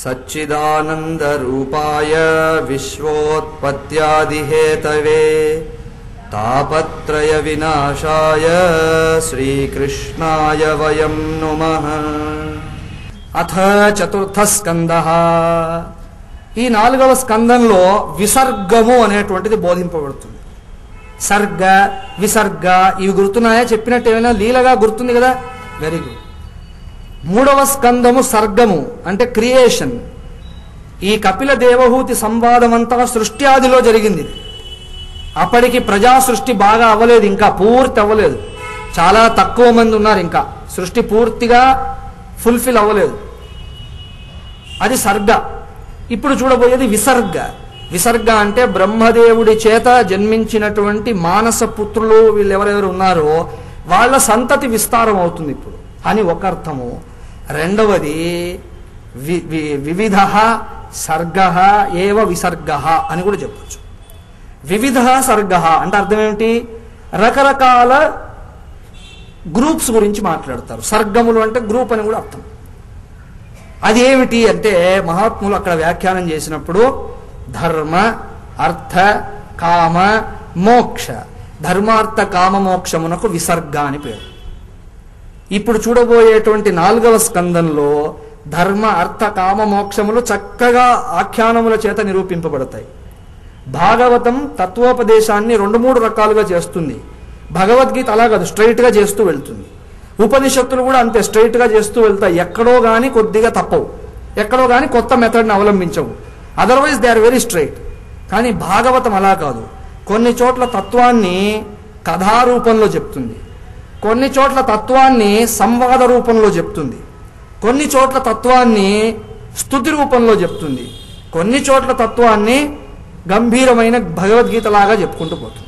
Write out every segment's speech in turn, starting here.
सच्चिदानन्दरूपाय विश्वोत्पत्त्यादिहेतवे तापत्रयविनाशाय श्रीकृष्णाय वयं नुमः అథ చతుర్థ స్కంద ఈ నాలుగవ స్కందంలో విసర్గము అనేటువంటిది బోధింపబడుతుంది సర్గ విసర్గ ఇవి గుర్తున్నాయా చెప్పినట్టు ఏమైనా లీలగా గుర్తుంది కదా వెరీ గుడ్ మూడవ స్కందము సర్గము అంటే క్రియేషన్ ఈ కపిల దేవహూతి సంవాదం అంతా సృష్టి ఆదిలో జరిగింది అప్పటికి ప్రజా సృష్టి బాగా అవ్వలేదు ఇంకా పూర్తి అవ్వలేదు చాలా తక్కువ మంది ఉన్నారు ఇంకా సృష్టి పూర్తిగా ఫుల్ఫిల్ అవ్వలేదు అది సర్గ ఇప్పుడు చూడబోయేది విసర్గ విసర్గ అంటే బ్రహ్మదేవుడి చేత జన్మించినటువంటి మానస పుత్రులు వీళ్ళు ఎవరెవరు ఉన్నారో వాళ్ళ సంతతి విస్తారం అవుతుంది ఇప్పుడు అని ఒక అర్థము రెండవది వి వి- వివిధ సర్గ ఏవ విసర్గ అని కూడా చెప్పొచ్చు వివిధ సర్గ అంటే అర్థం ఏమిటి రకరకాల గ్రూప్స్ గురించి మాట్లాడతారు సర్గములు అంటే గ్రూప్ అని కూడా అర్థం అది ఏమిటి అంటే మహాత్ములు అక్కడ వ్యాఖ్యానం చేసినప్పుడు ధర్మ అర్థ కామ మోక్ష ధర్మార్థ కామ మోక్షమునకు విసర్గ అని పేరు ఇప్పుడు చూడబోయేటువంటి నాలుగవ స్కందంలో ధర్మ అర్థ కామ మోక్షములు చక్కగా ఆఖ్యానముల చేత నిరూపింపబడతాయి భాగవతం తత్వోపదేశాన్ని రెండు మూడు రకాలుగా చేస్తుంది భగవద్గీత అలా కాదు స్ట్రైట్ గా చేస్తూ వెళ్తుంది ఉపనిషత్తులు కూడా అంతే స్ట్రైట్ గా చేస్తూ వెళ్తాయి ఎక్కడో గాని కొద్దిగా తప్పవు ఎక్కడో గాని కొత్త మెథడ్ని అవలంబించవు otherwise they are very straight కానీ భాగవతం అలా కాదు కొన్ని చోట్ల తత్వాన్ని కథారూపంలో చెప్తుంది కొన్ని చోట్ల తత్వాన్ని సంవాద రూపంలో చెప్తుంది కొన్ని చోట్ల తత్వాన్ని స్థుతి రూపంలో చెప్తుంది కొన్ని చోట్ల తత్వాన్ని గంభీరమైన భగవద్గీత లాగా చెప్పుకుంటూ పోతుంది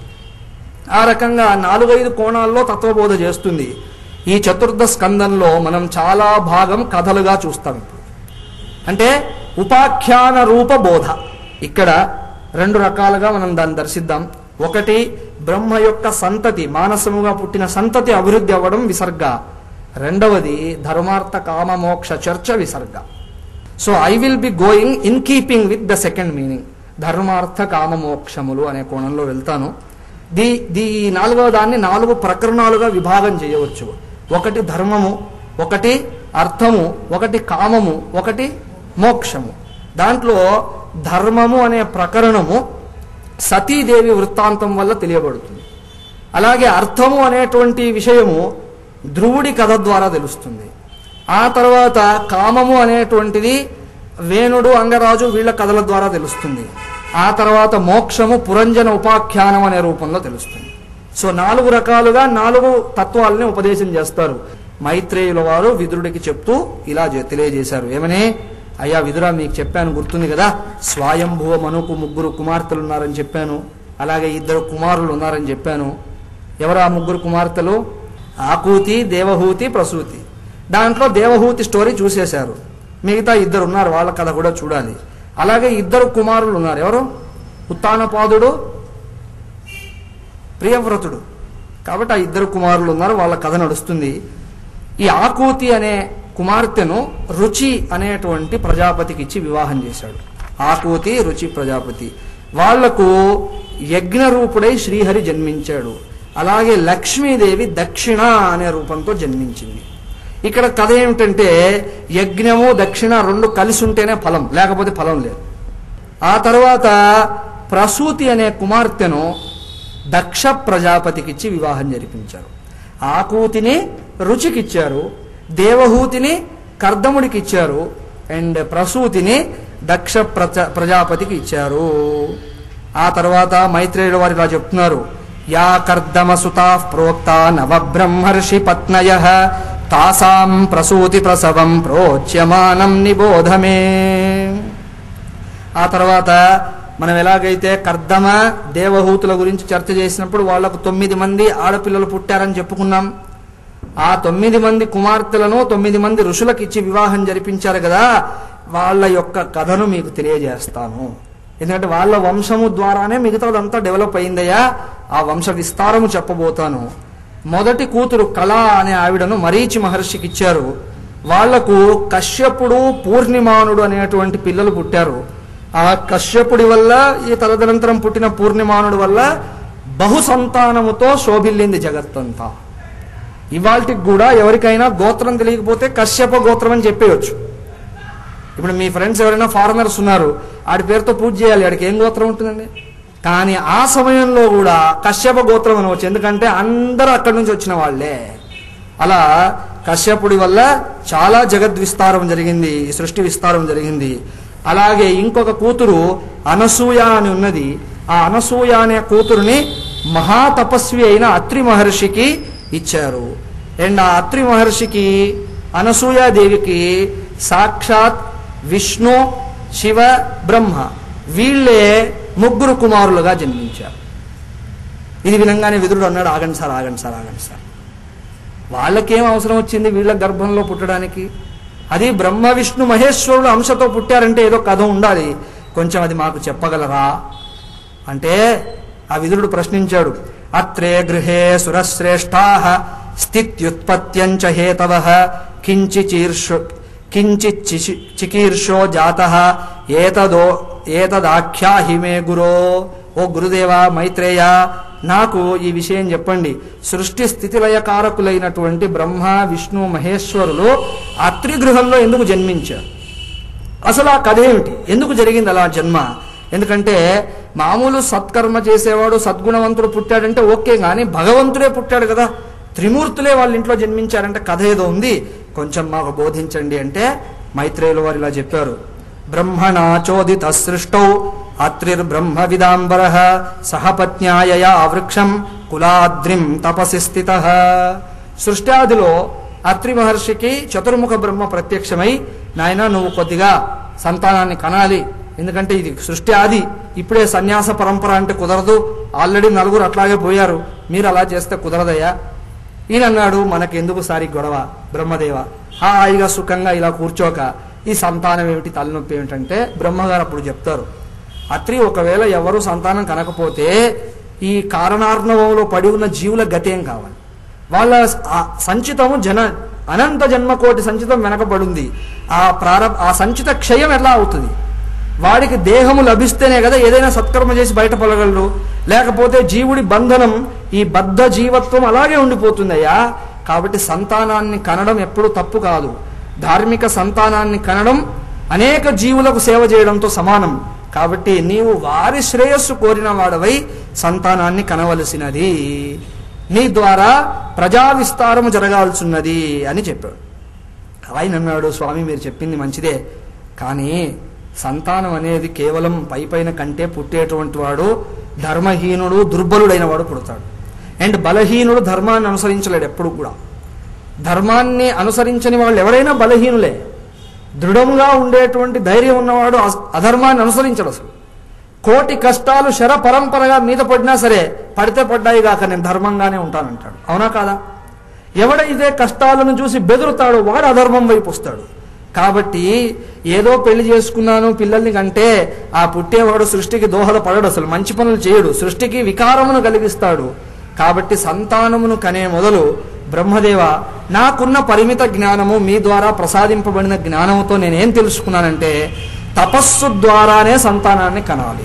ఆ రకంగా నాలుగైదు కోణాల్లో తత్వబోధ చేస్తుంది ఈ చతుర్థ స్కందంలో మనం చాలా భాగం కథలుగా చూస్తాం ఇప్పుడు అంటే ఉపాఖ్యాన రూప బోధ ఇక్కడ రెండు రకాలుగా మనం దాన్ని దర్శిద్దాం ఒకటి బ్రహ్మ యొక్క సంతతి మానసముగా పుట్టిన సంతతి అభివృద్ధి అవ్వడం విసర్గ రెండవది ధర్మార్థ కామ మోక్ష చర్చ విసర్గ so I will be going in keeping with the second meaning ధర్మార్థ కామ మోక్షములు అనే కోణంలో వెళ్తాను ది ది ఈ నాలుగవ దాన్ని నాలుగు ప్రకరణాలుగా విభాగం చేయవచ్చు ఒకటి ధర్మము ఒకటి అర్థము ఒకటి కామము ఒకటి మోక్షము దాంట్లో ధర్మము అనే ప్రకరణము సతీదేవి వృత్తాంతం వల్ల తెలియబడుతుంది అలాగే అర్థము అనేటువంటి విషయము ధ్రువుడి కథ ద్వారా తెలుస్తుంది ఆ తర్వాత కామము అనేటువంటిది వేణుడు అంగరాజు వీళ్ళ కథల ద్వారా తెలుస్తుంది ఆ తర్వాత మోక్షము పురంజన ఉపాఖ్యానం అనే రూపంలో తెలుస్తుంది సో నాలుగు రకాలుగా నాలుగు తత్వాలని ఉపదేశం చేస్తారు మైత్రేయుల వారు విదురుడికి చెప్తూ ఇలా చె- తెలియజేశారు ఏమని అయ్యా విదురా మీకు చెప్పాను గుర్తుంది కదా స్వయంభువ మనుకు ముగ్గురు కుమార్తెలు ఉన్నారని చెప్పాను అలాగే ఇద్దరు కుమారులు ఉన్నారని చెప్పాను ఎవరు ఆ ముగ్గురు కుమార్తెలు ఆకూతి దేవహూతి ప్రసూతి దాంట్లో దేవహూతి స్టోరీ చూసేశారు మిగతా ఇద్దరు ఉన్నారు వాళ్ళ కథ కూడా చూడాలి అలాగే ఇద్దరు కుమారులు ఉన్నారు ఎవరు ఉత్తానపాదుడు ప్రియవ్రతుడు కాబట్టి ఆ ఇద్దరు కుమారులు ఉన్నారు వాళ్ళ కథ నడుస్తుంది ఈ ఆకూతి అనే కుమార్తెను రుచి అనేటువంటి ప్రజాపతికి ఇచ్చి వివాహం చేశాడు ఆకూతి రుచి ప్రజాపతి వాళ్లకు యజ్ఞ రూపుడై శ్రీహరి జన్మించాడు అలాగే లక్ష్మీదేవి దక్షిణ అనే రూపంతో జన్మించింది ఇక్కడ కథ ఏమిటంటే యజ్ఞము దక్షిణ రెండు కలిసి ఉంటేనే ఫలం లేకపోతే ఫలం లేదు ఆ తర్వాత ప్రసూతి అనే కుమార్తెను దక్ష ప్రజాపతికిచ్చి వివాహం జరిపించారు ఆకూతిని రుచికిచ్చారు దేవహూతిని కర్దముడికి ఇచ్చారు అండ్ ప్రసూతిని దక్ష ప్రజ ప్రజాపతికి ఇచ్చారు ఆ తర్వాత మైత్రేయుల వారు ఇలా చెప్తున్నారు యా కర్దమ సుతా ప్రోక్త నవబ్రహ్మర్షి పత్నయ తాసాం ప్రసూతి ప్రసవం ప్రోచ్యమానం నిబోధమే ఆ తర్వాత మనం ఎలాగైతే కర్దమ దేవహూతుల గురించి చర్చ చేసినప్పుడు వాళ్లకు తొమ్మిది మంది ఆడపిల్లలు పుట్టారని చెప్పుకున్నాం ఆ తొమ్మిది మంది కుమార్తెలను తొమ్మిది మంది ఋషులకు ఇచ్చి వివాహం జరిపించారు కదా వాళ్ళ యొక్క కథను మీకు తెలియజేస్తాను ఎందుకంటే వాళ్ళ వంశము ద్వారానే మిగతాదంతా డెవలప్ అయిందయ్యా ఆ వంశ విస్తారము చెప్పబోతాను మొదటి కూతురు కళ అనే ఆవిడను మరీచి మహర్షికి ఇచ్చారు వాళ్లకు కశ్యపుడు పూర్ణిమానుడు అనేటువంటి పిల్లలు పుట్టారు ఆ కశ్యపుడి వల్ల ఈ తదనంతరం పుట్టిన పూర్ణిమానుడు వల్ల బహు సంతానముతో శోభిల్లింది జగత్తంతా ఇవాళకి కూడా ఎవరికైనా గోత్రం తెలియకపోతే కశ్యప గోత్రం అని చెప్పేయచ్చు ఇప్పుడు మీ ఫ్రెండ్స్ ఎవరైనా ఫారినర్స్ ఉన్నారు ఆడి పేరుతో పూజ చేయాలి ఆడికి ఏం గోత్రం ఉంటుందండి కానీ ఆ సమయంలో కూడా కశ్యప గోత్రం అనవచ్చు ఎందుకంటే అందరూ అక్కడి నుంచి వచ్చిన వాళ్ళే అలా కశ్యపుడి వల్ల చాలా జగద్ విస్తారం జరిగింది ఈ సృష్టి విస్తారం జరిగింది అలాగే ఇంకొక కూతురు అనసూయ అని ఉన్నది ఆ అనసూయ అనే కూతురుని మహాతపస్వి అయిన అత్రి మహర్షికి ఇచ్చారు అండ్ ఆ అత్రి మహర్షికి అనసూయాదేవికి సాక్షాత్ విష్ణు శివ బ్రహ్మ వీళ్ళే ముగ్గురు కుమారులుగా జన్మించారు ఇది వినంగానే విదురుడు అన్నాడు ఆగండి సార్ ఆగండి సార్ ఆగండి సార్ వాళ్ళకేం అవసరం వచ్చింది వీళ్ళ గర్భంలో పుట్టడానికి అది బ్రహ్మ విష్ణు మహేశ్వరుడు అంశతో పుట్టారంటే ఏదో కథ ఉండాలి కొంచెం అది మాకు చెప్పగలరా అంటే ఆ విదురుడు ప్రశ్నించాడు అత్రే గృహే సురశ్రేష్టా స్థిత్యుత్పత్యంచ హేతవ కించిచీర్షు కించిత్ చిచి- చికీర్షో జాత ఏతదో ఏతదాఖ్యాహి మే గురో ఓ గురుదేవ మైత్రేయ నాకు ఈ విషయం చెప్పండి సృష్టి స్థితిలయ కారకులైనటువంటి బ్రహ్మ విష్ణు మహేశ్వరులు అత్రి గృహంలో ఎందుకు జన్మించారు అసలు ఆ కథ ఏమిటి ఎందుకు జరిగింది అలా జన్మ ఎందుకంటే మామూలు సత్కర్మ చేసేవాడు సద్గుణవంతుడు పుట్టాడంటే ఓకే కానీ భగవంతుడే పుట్టాడు కదా త్రిమూర్తులే వాళ్ళ ఇంట్లో జన్మించారంటే కథ ఏదో ఉంది కొంచెం మాకు బోధించండి అంటే మైత్రేయులు వారు ఇలా చెప్పారు బ్రహ్మణా చోదిత సృష్టౌ అత్రిర్బ్రహ్మ విదాంబర సహపత్న్యాయయా వృక్షం కులాద్రిం తపసి స్థిత సృష్టాదిలో అత్రి మహర్షికి చతుర్ముఖ బ్రహ్మ ప్రత్యక్షమై నాయన నువ్వు కొద్దిగా సంతానాన్ని కనాలి ఎందుకంటే ఇది సృష్టి ఆది ఇప్పుడే సన్యాస పరంపర అంటే కుదరదు ఆల్రెడీ నలుగురు అట్లాగే పోయారు మీరు అలా చేస్తే కుదరదయ్యా ఈయన అన్నాడు మనకెందుకు సారి గొడవ బ్రహ్మదేవ హాయిగా సుఖంగా ఇలా కూర్చోక ఈ సంతానం ఏమిటి తలనొప్పి ఏమిటంటే బ్రహ్మగారు అప్పుడు చెప్తారు అత్రి ఒకవేళ ఎవరు సంతానం కనకపోతే ఈ కారణార్ణవంలో పడి ఉన్న జీవుల గతేం కావాలి వాళ్ళ ఆ సంచితము జన అనంత జన్మకోటి సంచితం వెనకబడింది ఆ ప్రారంభ ఆ సంచిత క్షయం ఎలా అవుతుంది వాడికి దేహము లభిస్తేనే కదా ఏదైనా సత్కర్మ చేసి బయటపడగలరు లేకపోతే జీవుడి బంధనం ఈ బద్ధ జీవత్వం అలాగే ఉండిపోతుందయ్యా కాబట్టి సంతానాన్ని కనడం ఎప్పుడు తప్పు కాదు ధార్మిక సంతానాన్ని కనడం అనేక జీవులకు సేవ చేయడంతో సమానం కాబట్టి నీవు వారి శ్రేయస్సు కోరిన వాడవై సంతానాన్ని కనవలసినది నీ ద్వారా ప్రజా విస్తారము జరగాల్సిన్నది అని చెప్పాడు ఆయన అన్నాడు స్వామి మీరు చెప్పింది మంచిదే కానీ సంతానం అనేది కేవలం పై పైన కంటే పుట్టేటువంటి వాడు ధర్మహీనుడు దుర్బలుడైన వాడు పుడతాడు అండ్ బలహీనుడు ధర్మాన్ని అనుసరించలేడు ఎప్పుడు కూడా ధర్మాన్ని అనుసరించని వాళ్ళు ఎవరైనా బలహీనులే దృఢంగా ఉండేటువంటి ధైర్యం ఉన్నవాడు అస్- అధర్మాన్ని అనుసరించడు అసలు కోటి కష్టాలు శర పరంపరగా మీద పడినా సరే పడితే పడ్డాయి కాక నేను ధర్మంగానే ఉంటానంటాడు అవునా కాదా ఎవడైతే కష్టాలను చూసి బెదురుతాడో వాడు అధర్మం వైపు వస్తాడు కాబట్టి ఏదో పెళ్లి చేసుకున్నాను పిల్లల్ని కంటే ఆ పుట్టేవాడు సృష్టికి దోహదపడడు అసలు మంచి పనులు చేయడు సృష్టికి వికారమును కలిగిస్తాడు కాబట్టి సంతానమును కనే మొదలు బ్రహ్మదేవ నాకున్న పరిమిత జ్ఞానము మీ ద్వారా ప్రసాదింపబడిన జ్ఞానముతో నేనేం తెలుసుకున్నానంటే తపస్సు ద్వారానే సంతానాన్ని కనాలి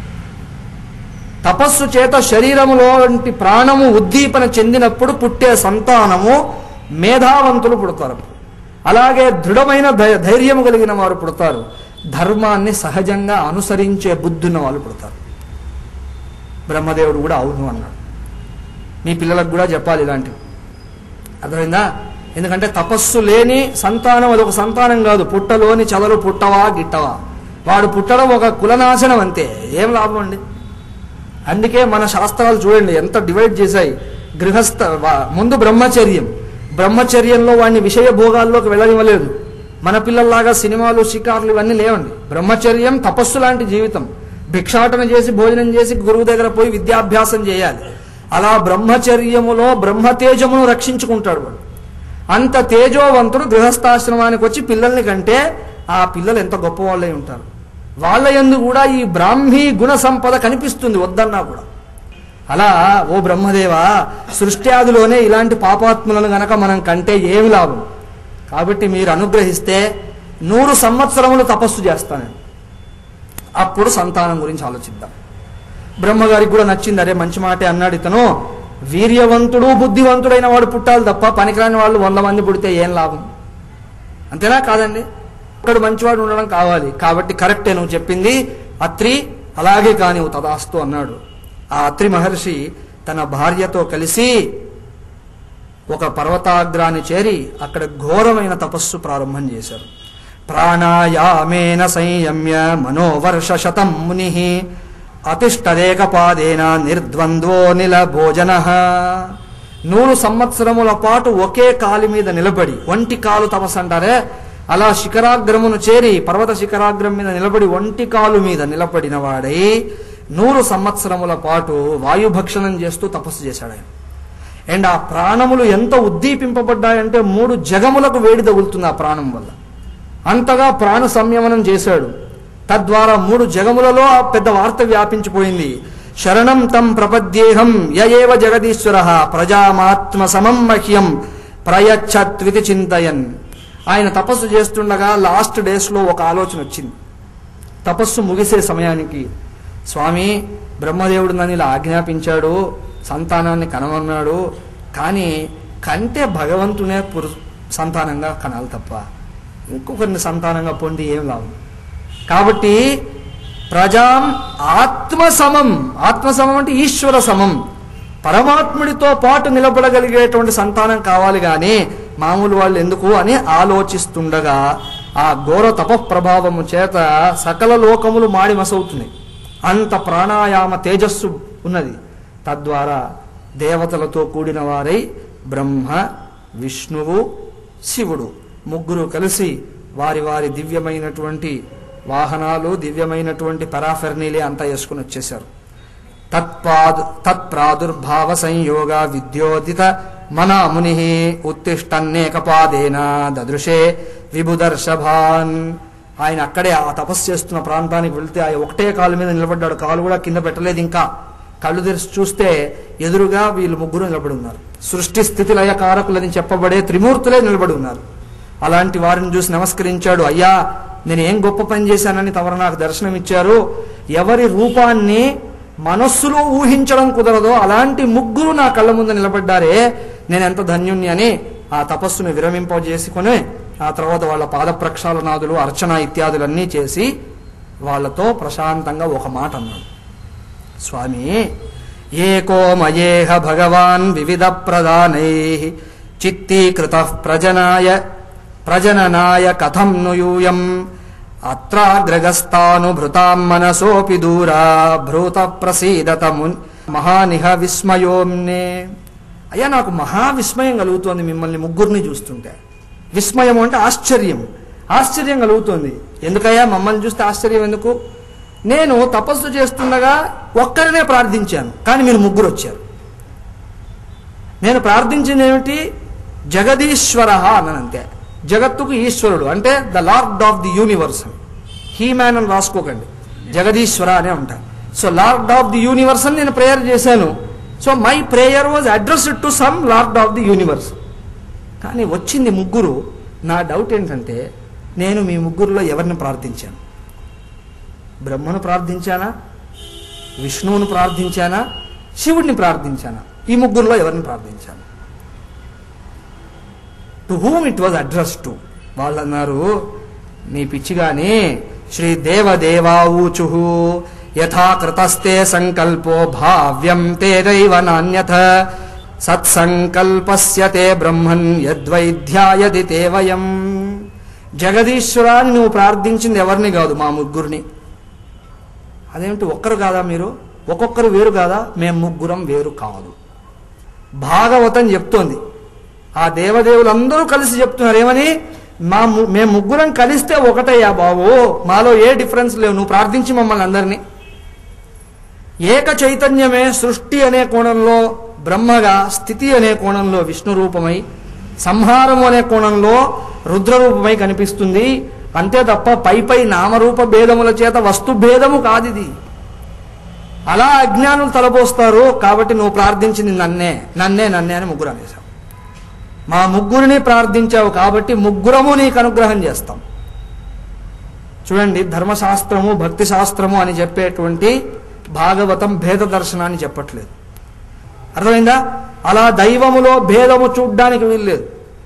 తపస్సు చేత శరీరములో వంటి ప్రాణము ఉద్దీపన చెందినప్పుడు పుట్టే సంతానము మేధావంతులు పుడతారు అలాగే దృఢమైన ధై- ధైర్యము కలిగిన వారు పుడతారు ధర్మాన్ని సహజంగా అనుసరించే బుద్ధున్న వాళ్ళు పుడతారు బ్రహ్మదేవుడు కూడా అవును అన్నాడు మీ పిల్లలకు కూడా చెప్పాలి ఇలాంటివి అర్థమైందా ఎందుకంటే తపస్సు లేని సంతానం అదొక సంతానం కాదు పుట్టలోని చదలు పుట్టవా గిట్టవా వాడు పుట్టడం ఒక కులనాశనం అంతే ఏం లాభం అండి అందుకే మన శాస్త్రాలు చూడండి ఎంత డివైడ్ చేశాయి గృహస్థ వా- ముందు బ్రహ్మచర్యం బ్రహ్మచర్యంలో వాడిని విషయ భోగాల్లోకి వెళ్ళనివ్వలేదు మన పిల్లల్లాగా సినిమాలు షికార్లు ఇవన్నీ లేవండి బ్రహ్మచర్యం తపస్సు లాంటి జీవితం భిక్షాటన చేసి భోజనం చేసి గురువు దగ్గర పోయి విద్యాభ్యాసం చేయాలి అలా బ్రహ్మచర్యములో బ్రహ్మతేజమును రక్షించుకుంటాడు వాడు అంత తేజోవంతుడు గృహస్థాశ్రమానికి వచ్చి పిల్లల్ని కంటే ఆ పిల్లలు ఎంత గొప్పవాళ్ళై ఉంటారు వాళ్ళ యందు కూడా ఈ బ్రాహ్మీ గుణ సంపద కనిపిస్తుంది వద్దన్నా కూడా అలా ఓ బ్రహ్మదేవ సృష్టి ఆదిలోనే ఇలాంటి పాపాత్ములను గనక మనం కంటే ఏమి లాభం కాబట్టి మీరు అనుగ్రహిస్తే నూరు సంవత్సరములు తపస్సు చేస్తాను అప్పుడు సంతానం గురించి ఆలోచిద్దాం బ్రహ్మగారికి కూడా నచ్చింది అరే మంచి మాటే అన్నాడు ఇతను వీర్యవంతుడు బుద్ధివంతుడైన వాడు పుట్టాలి తప్ప పనికిరాని వాళ్ళు వంద మంది పుడితే ఏం లాభం అంతేనా కాదండి ఒకడు మంచివాడు ఉండడం కావాలి కాబట్టి కరెక్టే నువ్వు చెప్పింది అత్రి అలాగే కాని తదాస్తు అన్నాడు ఆ అత్రి మహర్షి తన భార్యతో కలిసి ఒక పర్వతాగ్రాన్ని చేరి అక్కడ ఘోరమైన తపస్సు ప్రారంభం చేశారు ప్రాణాయామేన సంయమ్య మనోవర్ష శతం ముని అతిష్టరేకపాదేన నిర్ద్వంద్వో నిల భోజన నూరు సంవత్సరముల పాటు ఒకే కాలి మీద నిలబడి ఒంటి కాలు తపస్సు అంటారే అలా శిఖరాగ్రమును చేరి పర్వత శిఖరాగ్రం మీద నిలబడి ఒంటి కాలు మీద నిలబడిన వాడై నూరు సంవత్సరముల పాటు వాయుభక్షణం చేస్తూ తపస్సు చేశాడు ఆయన అండ్ ఆ ప్రాణములు ఎంత ఉద్దీపింపబడ్డాయంటే మూడు జగములకు వేడి తగులుతుంది ఆ ప్రాణం వల్ల అంతగా ప్రాణ సంయమనం చేశాడు తద్వారా మూడు జగములలో ఆ పెద్ద వార్త వ్యాపించిపోయింది శరణం తం ప్రపద్యేహం యయేవ జగదీశ్వర ప్రజామాత్మ సమం మహ్యం ప్రయచ్చత్వితి చింతయన్ ఆయన తపస్సు చేస్తుండగా లాస్ట్ డేస్ లో ఒక ఆలోచన వచ్చింది తపస్సు ముగిసే సమయానికి స్వామి బ్రహ్మదేవుడు నన్ను ఇలా ఆజ్ఞాపించాడు సంతానాన్ని కనమన్నాడు కానీ కంటే భగవంతునే పురు సంతానంగా కనాలి తప్ప ఇంకొకరిని సంతానంగా పొంది ఏం లాభం కాబట్టి ప్రజాం ఆత్మ సమం ఆత్మ సమం అంటే ఈశ్వర సమం పరమాత్ముడితో పాటు నిలబడగలిగేటువంటి సంతానం కావాలి కానీ మామూలు వాళ్ళు ఎందుకు అని ఆలోచిస్తుండగా ఆ ఘోర తపఃప్రభావము చేత సకల లోకములు మాడి మసవుతున్నాయి అంత ప్రాణాయామ తేజస్సు ఉన్నది తద్వారా దేవతలతో కూడిన వారై బ్రహ్మ విష్ణువు శివుడు ముగ్గురు కలిసి వారి వారి దివ్యమైనటువంటి వాహనాలు దివ్యమైనటువంటి పరాఫెర్నీలే అంతా వేసుకుని వచ్చేశారు తత్పాదు తత్ప్రాదుర్భావ సంయోగ విద్యోదిత మన ముని ఉత్తిష్టన్నేకపాదేన దదృశే విభుదర్షభాన్ ఆయన అక్కడే ఆ తపస్సు చేస్తున్న ప్రాంతానికి వెళ్తే ఆయన ఒకటే కాలు మీద నిలబడ్డాడు కాలు కూడా కింద పెట్టలేదు ఇంకా కళ్ళు తెరిచి చూస్తే ఎదురుగా వీళ్ళు ముగ్గురు నిలబడి ఉన్నారు సృష్టి స్థితి లయ కారకులని చెప్పబడే త్రిమూర్తులే నిలబడి ఉన్నారు అలాంటి వారిని చూసి నమస్కరించాడు అయ్యా నేను ఏం గొప్ప పని చేశానని తమరు నాకు దర్శనం ఇచ్చారు ఎవరి రూపాన్ని మనస్సులో ఊహించడం కుదరదో అలాంటి ముగ్గురు నా కళ్ళ ముందు నిలబడ్డారే నేను ఎంత ధన్యుణ్ణి అని ఆ తపస్సును విరమింపజేసుకొని ఆ తర్వాత వాళ్ళ పాద ప్రక్షాళనాదులు అర్చన ఇత్యాదులన్నీ చేసి వాళ్ళతో ప్రశాంతంగా ఒక మాట అన్నాడు స్వామి ఏకో మయేహ భగవాన్ వివిధ ప్రదానై చిత్తీకృత ప్రజనాయ ప్రజననాయ కథం ను యూయం అత్రాగ్రగస్తానుభృతాం మనసోపి దూరా భ్రూత ప్రసీదత మున్ మహానిహ విస్మయోమ్నే అయ్యా నాకు మహా విస్మయం కలుగుతోంది మిమ్మల్ని ముగ్గురిని చూస్తుంటే విస్మయం అంటే ఆశ్చర్యం ఆశ్చర్యం కలుగుతోంది ఎందుకయ్యా మమ్మల్ని చూస్తే ఆశ్చర్యం ఎందుకు నేను తపస్సు చేస్తుండగా ఒక్కరినే ప్రార్థించాను కానీ మీరు ముగ్గురు వచ్చారు నేను ప్రార్థించింది ఏమిటి జగదీశ్వర అన్నాను అంతే జగత్తుకు ఈశ్వరుడు అంటే the lord of the universe అని హీ మ్యాన్ అని రాసుకోకండి జగదీశ్వర అనే ఉంటారు so lord of the universe అని నేను ప్రేయర్ చేశాను so my prayer was addressed to some lord of the universe కానీ వచ్చింది ముగ్గురు నా డౌట్ ఏంటంటే నేను మీ ముగ్గురులో ఎవరిని ప్రార్థించాను బ్రహ్మను ప్రార్థించానా విష్ణువును ప్రార్థించానా శివుడిని ప్రార్థించానా ఈ ముగ్గురులో ఎవరిని ప్రార్థించాను to whom it was address to వాళ్ళు అన్నారు నీ పిచ్చిగాని శ్రీ దేవదేవాఊచు యథాకృతస్తే సంకల్పో భావ్యం తేదైవ నాణ్యథ సత్సంకల్పస్య తే బ్రహ్మన్ యద్వైధ్యాయది తే వయం జగదీశ్వరాన్ని నువ్వు ప్రార్థించింది ఎవరిని కాదు మా ముగ్గురిని అదేమిటి ఒక్కరు కాదా మీరు ఒక్కొక్కరు వేరు కాదా మేము ముగ్గురం వేరు కాదు భాగవతం చెప్తోంది ఆ దేవదేవులందరూ కలిసి చెప్తున్నారు ఏమని మా ము- మేము ముగ్గురం కలిస్తే ఒకటయ్యా బాబు మాలో ఏ డిఫరెన్స్ లేవు నువ్వు ప్రార్థించి మమ్మల్ని అందరినీ ఏక చైతన్యమే సృష్టి అనే కోణంలో బ్రహ్మగా స్థితి అనే కోణంలో విష్ణు రూపమై సంహారము అనే కోణంలో రుద్రరూపమై కనిపిస్తుంది అంతే తప్ప పై పై నామరూప భేదముల చేత వస్తు భేదము కాదిది అలా అజ్ఞానులు తలపోస్తారు కాబట్టి నువ్వు ప్రార్థించింది నన్నే నన్నే నన్నే అని ముగ్గురు అనేసాం మా ముగ్గురిని ప్రార్థించావు కాబట్టి ముగ్గురము నీకు అనుగ్రహం చేస్తాం చూడండి ధర్మశాస్త్రము భక్తి శాస్త్రము అని చెప్పేటువంటి భాగవతం భేద దర్శనాన్ని చెప్పట్లేదు అర్థమైందా అలా దైవములో భేదము చూడ్డానికి వీల్లేదు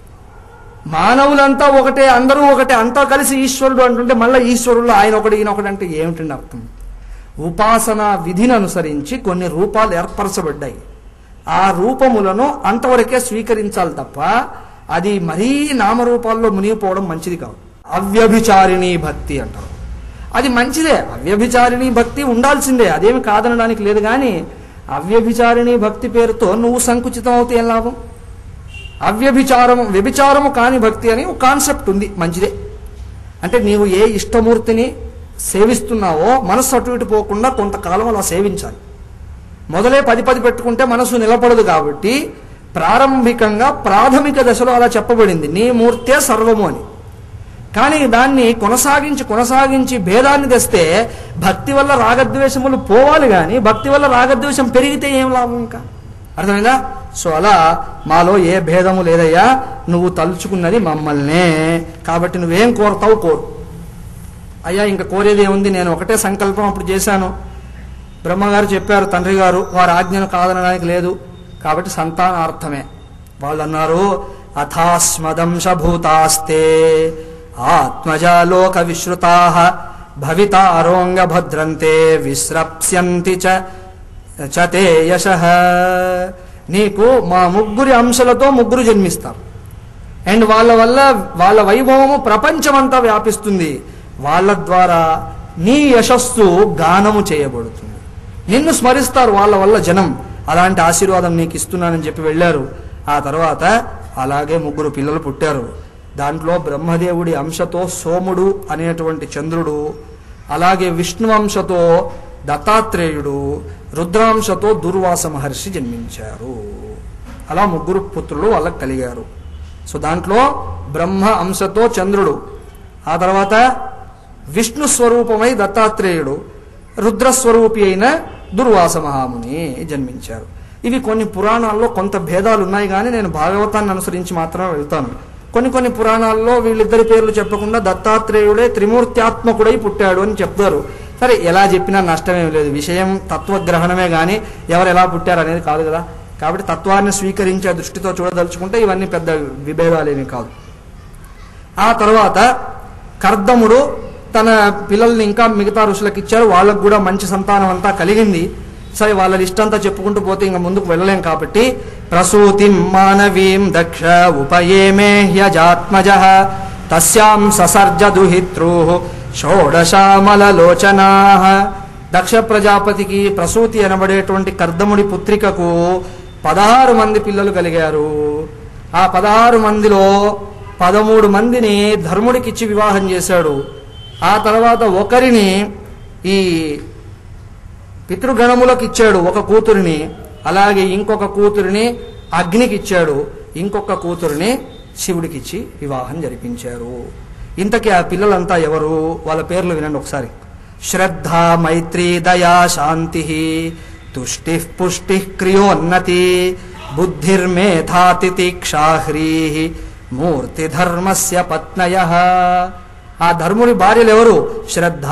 మానవులంతా ఒకటే అందరూ ఒకటే అంతా కలిసి ఈశ్వరుడు అంటుంటే మళ్ళీ ఈశ్వరుల్లో ఆయన ఒకటి ఈయన ఒకటి అంటే ఏమిటండి అర్థం ఉపాసన విధిని అనుసరించి కొన్ని రూపాలు ఏర్పరచబడ్డాయి ఆ రూపములను అంతవరకే స్వీకరించాలి తప్ప అది మరీ నామరూపాల్లో మునిగిపోవడం మంచిది కాదు అవ్యభిచారిణీ భక్తి అంటారు అది మంచిదే అవ్యభిచారిణీ భక్తి ఉండాల్సిందే అదేమి కాదనడానికి లేదు కానీ అవ్యభిచారిణీ భక్తి పేరుతో నువ్వు సంకుచితం అవుతే ఏం లాభం అవ్యభిచారము వ్యభిచారము కాని భక్తి అని ఒక కాన్సెప్ట్ ఉంది మంచిదే అంటే నీవు ఏ ఇష్టమూర్తిని సేవిస్తున్నావో మనస్సు అటు ఇటు పోకుండా కొంతకాలం అలా సేవించాలి మొదలే పది పది పెట్టుకుంటే మనసు నిలబడదు కాబట్టి ప్రారంభికంగా ప్రాథమిక దశలో అలా చెప్పబడింది నీ మూర్తే సర్వము అని కానీ దాన్ని కొనసాగించి కొనసాగించి భేదాన్ని తెస్తే భక్తి వల్ల రాగద్వేషములు పోవాలి కానీ భక్తి వల్ల రాగద్వేషం పెరిగితే ఏం లాభం ఇంకా అర్థమైందా సో అలా మాలో ఏ భేదము లేదయ్యా నువ్వు తలుచుకున్నది మమ్మల్నే కాబట్టి నువ్వేం కోరుతావు కోరు అయ్యా ఇంకా కోరేది ఏముంది నేను ఒకటే సంకల్పం అప్పుడు చేశాను బ్రహ్మగారు చెప్పారు తండ్రి గారు వారి ఆజ్ఞను కాదనడానికి లేదు కాబట్టి సంతానార్థమే వాళ్ళు అన్నారు అథాస్మదంశభూతాస్తే ఆత్మజాలోక విశ్రుతా భవితారోంగ భద్రంతే విస్రప్స్యంతి చ చతే యశ నీకు మా ముగ్గురి అంశలతో ముగ్గురు జన్మిస్తారు అండ్ వాళ్ళ వల్ల వాళ్ళ వైభవము ప్రపంచమంతా వ్యాపిస్తుంది వాళ్ళ ద్వారా నీ యశస్సు గానము చేయబడుతుంది నిన్ను స్మరిస్తారు వాళ్ళ వల్ల జనం అలాంటి ఆశీర్వాదం నీకు ఇస్తున్నానని చెప్పి వెళ్ళారు ఆ తర్వాత అలాగే ముగ్గురు పిల్లలు పుట్టారు దాంట్లో బ్రహ్మదేవుడి అంశతో సోముడు అనేటువంటి చంద్రుడు అలాగే విష్ణు అంశతో దత్తాత్రేయుడు రుద్రాంశతో దుర్వాస మహర్షి జన్మించారు అలా ముగ్గురు పుత్రులు వాళ్ళకి కలిగారు సో దాంట్లో బ్రహ్మ అంశతో చంద్రుడు ఆ తర్వాత విష్ణు స్వరూపమై దత్తాత్రేయుడు రుద్రస్వరూపి అయిన దుర్వాస మహాముని జన్మించారు ఇవి కొన్ని పురాణాల్లో కొంత భేదాలు ఉన్నాయి కానీ నేను భాగవతాన్ని అనుసరించి మాత్రమే వెళ్తాను కొన్ని కొన్ని పురాణాల్లో వీళ్ళిద్దరి పేర్లు చెప్పకుండా దత్తాత్రేయుడే త్రిమూర్త్యాత్మకుడై పుట్టాడు అని చెప్తారు సరే ఎలా చెప్పినా నష్టమేం లేదు విషయం తత్వగ్రహణమే కానీ ఎవరు ఎలా పుట్టారు అనేది కాదు కదా కాబట్టి తత్వాన్ని స్వీకరించే దృష్టితో చూడదలుచుకుంటే ఇవన్నీ పెద్ద విభేదాలేమీ కాదు ఆ తర్వాత కర్దముడు తన పిల్లల్ని ఇంకా మిగతా ఋషులకు ఇచ్చారు వాళ్ళకు కూడా మంచి సంతానం అంతా కలిగింది సరే వాళ్ళ లిస్ట్ అంతా చెప్పుకుంటూ పోతే ఇంకా ముందుకు వెళ్ళలేం కాబట్టి ప్రసూతిం మానవీం దక్ష ఉపయేమే హ్యజాత్మజ తస్యాం ససర్జ దుహిత్రూ షోడశామలలోచనా దక్ష ప్రజాపతికి ప్రసూతి అనబడేటువంటి కర్దముడి పుత్రికకు పదహారు మంది పిల్లలు కలిగారు ఆ పదహారు మందిలో పదమూడు మందిని ధర్ముడికిచ్చి వివాహం చేశాడు ఆ తర్వాత ఒకరిని ఈ పితృగణములకు ఇచ్చాడు ఒక కూతురిని అలాగే ఇంకొక కూతురిని అగ్నికి ఇచ్చాడు ఇంకొక కూతురిని శివుడికిచ్చి వివాహం జరిపించారు ఇంతకీ ఆ పిల్లలంతా ఎవరు వాళ్ళ పేర్లు వినండి ఒకసారి శ్రద్ధ మైత్రి దయా శాంతి తుష్టి పుష్టి క్రియోన్నతి బుద్ధిర్మేధాతి తిక్షాహ్రీ మూర్తి ధర్మస్య పత్నయ ఆ ధర్ముని భార్యలు ఎవరు శ్రద్ధ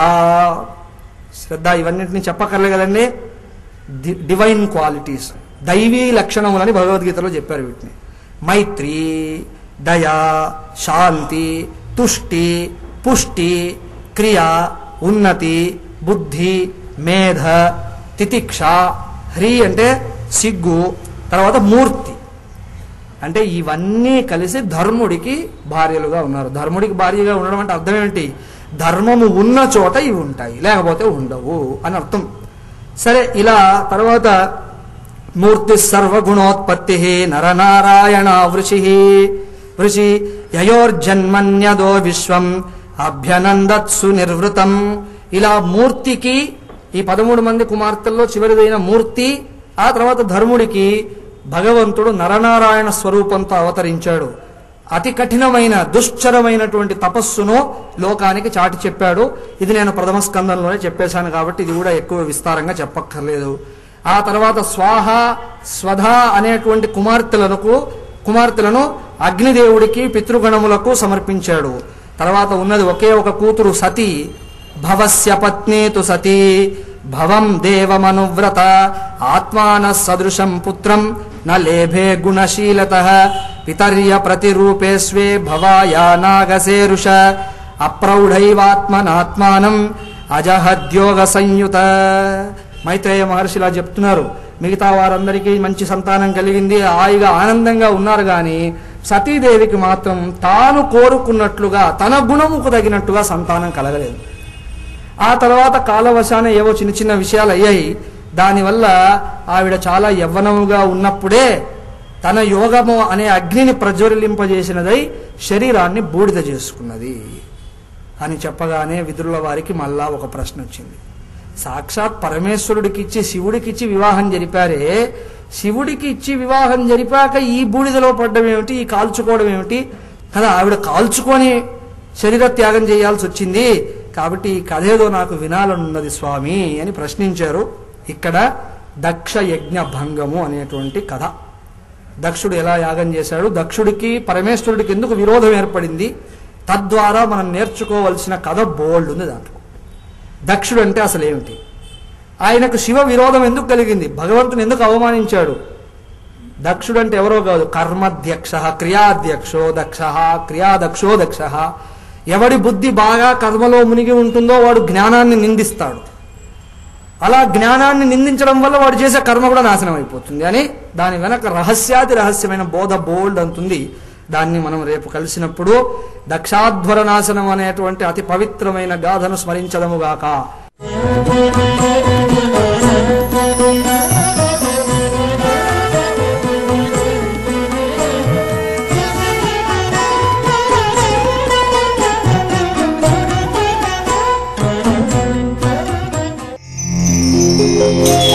శ్రద్ధ ఇవన్నింటినీ చెప్పక్కర్లే కదండి ది- డివైన్ క్వాలిటీస్ దైవీ లక్షణములని భగవద్గీతలో చెప్పారు వీటిని మైత్రి దయ శాంతి తుష్టి పుష్టి క్రియ ఉన్నతి బుద్ధి మేధ తితిక్ష హ్రీ అంటే సిగ్గు తర్వాత మూర్తి అంటే ఇవన్నీ కలిసి ధర్ముడికి భార్యలుగా ఉన్నారు ధర్ముడికి భార్యగా ఉండడం అంటే అర్థం ఏంటి ధర్మము ఉన్న చోట ఇవి ఉంటాయి లేకపోతే ఉండవు అని అర్థం సరే ఇలా తర్వాత మూర్తి సర్వగుణోత్పత్తి నరనారాయణ వృషి వృషి యయోర్జన్మన్యదో విశ్వం అభ్యనందత్సు నిర్వృతం ఇలా మూర్తికి ఈ పదమూడు మంది కుమార్తెల్లో చివరిదైన మూర్తి ఆ తర్వాత ధర్ముడికి భగవంతుడు నరనారాయణ స్వరూపంతో అవతరించాడు అతి కఠినమైన దుశ్చరమైనటువంటి తపస్సును లోకానికి చాటి చెప్పాడు ఇది నేను ప్రథమ స్కందంలోనే చెప్పేశాను కాబట్టి ఇది కూడా ఎక్కువ విస్తారంగా చెప్పక్కర్లేదు ఆ తర్వాత స్వాహ స్వధ అనేటువంటి కుమార్తెలకు కుమార్తెలను అగ్నిదేవుడికి పితృగణములకు సమర్పించాడు తర్వాత ఉన్నది ఒకే ఒక కూతురు సతి భవస్య పత్నేతు సతీ భవం దేవమనువ్రత ఆత్మాన సదృశం పుత్రం న లేభే గుణశీలత పితర్య ప్రతిరూపే స్వే భవాయా నాగసేరుష అప్రౌఢైవాత్మనాత్మానం అజహద్యోగ సంయుత మైత్రేయ మహర్షి ఇలా చెప్తున్నారు మిగతా వారందరికీ మంచి సంతానం కలిగింది హాయిగా ఆనందంగా ఉన్నారు కానీ సతీదేవికి మాత్రం తాను కోరుకున్నట్లుగా తన గుణముకు తగినట్టుగా సంతానం కలగలేదు ఆ తర్వాత కాలవశాన ఏవో చిన్న చిన్న విషయాలు అయ్యాయి దానివల్ల ఆవిడ చాలా యవ్వనముగా ఉన్నప్పుడే తన యోగము అనే అగ్నిని ప్రజ్వలింపజేసినదై శరీరాన్ని బూడిద చేసుకున్నది అని చెప్పగానే విదురుల వారికి మళ్ళా ఒక ప్రశ్న వచ్చింది సాక్షాత్ పరమేశ్వరుడికి ఇచ్చి శివుడికి ఇచ్చి వివాహం జరిపారే శివుడికి ఇచ్చి వివాహం జరిపాక ఈ బూడిదలో పడ్డం ఏమిటి ఈ కాల్చుకోవడం ఏమిటి కదా ఆవిడ కాల్చుకొని శరీర త్యాగం చేయాల్సి వచ్చింది కాబట్టి ఈ కథ ఏదో నాకు వినాలనున్నది స్వామి అని ప్రశ్నించారు ఇక్కడ దక్ష యజ్ఞ భంగము అనేటువంటి కథ దక్షుడు ఎలా యాగం చేశాడు దక్షుడికి పరమేశ్వరుడికి ఎందుకు విరోధం ఏర్పడింది తద్వారా మనం నేర్చుకోవలసిన కథ బోల్డ్ ఉంది దాంట్లో దక్షుడు అంటే అసలు ఏమిటి ఆయనకు శివ విరోధం ఎందుకు కలిగింది భగవంతుని ఎందుకు అవమానించాడు దక్షుడు అంటే ఎవరో కాదు కర్మధ్యక్ష క్రియాధ్యక్షో దక్ష క్రియాదక్షో దక్ష ఎవడి బుద్ధి బాగా కర్మలో మునిగి ఉంటుందో వాడు జ్ఞానాన్ని నిందిస్తాడు అలా జ్ఞానాన్ని నిందించడం వల్ల వాడు చేసే కర్మ కూడా నాశనం అయిపోతుంది అని దాని వెనక రహస్యాది రహస్యమైన బోధ బోల్డ్ అంటుంది దాన్ని మనం రేపు కలిసినప్పుడు దక్షాధ్వర నాశనం అనేటువంటి అతి పవిత్రమైన గాథను స్మరించదముగాక Thank you.